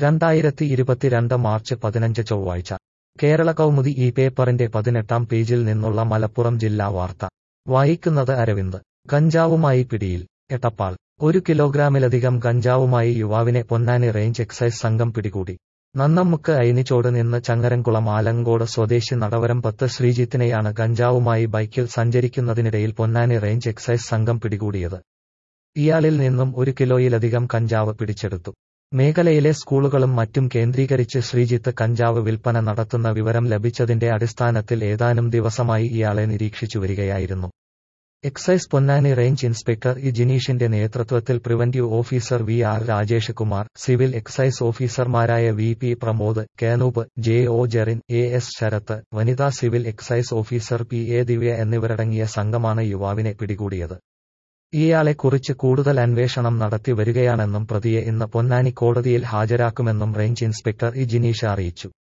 രണ്ടായിരത്തി ഇരുപത്തിരണ്ട് മാർച്ച് പതിനഞ്ച് ചൊവ്വാഴ്ച കേരള കൗമുദി ഈ പേപ്പറിന്റെ പതിനെട്ടാം പേജിൽ നിന്നുള്ള മലപ്പുറം ജില്ലാ വാർത്ത വായിക്കുന്നത് അരവിന്ദ് കഞ്ചാവുമായി പിടിയിൽ എട്ടപ്പാൾ ഒരു കിലോഗ്രാമിലധികം കഞ്ചാവുമായി യുവാവിനെ പൊന്നാനി റേഞ്ച് എക്സൈസ് സംഘം പിടികൂടി നന്നമ്മുക്ക് അയിനിച്ചോട് നിന്ന് ചങ്ങരംകുളം ആലങ്കോട് സ്വദേശി നടവരം പത്ത് ശ്രീജിത്തിനെയാണ് കഞ്ചാവുമായി ബൈക്കിൽ സഞ്ചരിക്കുന്നതിനിടയിൽ പൊന്നാനി റേഞ്ച് എക്സൈസ് സംഘം പിടികൂടിയത് ഇയാളിൽ നിന്നും ഒരു കിലോയിലധികം കഞ്ചാവ് പിടിച്ചെടുത്തു മേഖലയിലെ സ്കൂളുകളും മറ്റും കേന്ദ്രീകരിച്ച് ശ്രീജിത്ത് കഞ്ചാവ് വിൽപ്പന നടത്തുന്ന വിവരം ലഭിച്ചതിന്റെ അടിസ്ഥാനത്തിൽ ഏതാനും ദിവസമായി ഇയാളെ നിരീക്ഷിച്ചു വരികയായിരുന്നു excise Ponnani range inspector E ജിനീഷിന്റെ നേതൃത്വത്തിൽ preventive officer V R Rajesh Kumar civil excise ഓഫീസർമാരായ വി പി പ്രമോദ് കേനൂപ് J O Jerin A S Sarath വനിതാ civil excise officer P A Divya എന്നിവരടങ്ങിയ സംഘമാണ് യുവാവിനെ പിടികൂടിയത് ഇയാളെക്കുറിച്ച് കൂടുതൽ അന്വേഷണം നടത്തി വരികയാണെന്നും പ്രതിയെ ഇന്ന് പൊന്നാനി കോടതിയിൽ ഹാജരാക്കുമെന്നും റേഞ്ച് ഇൻസ്പെക്ടർ ഇ ജിനീഷ് അറിയിച്ചു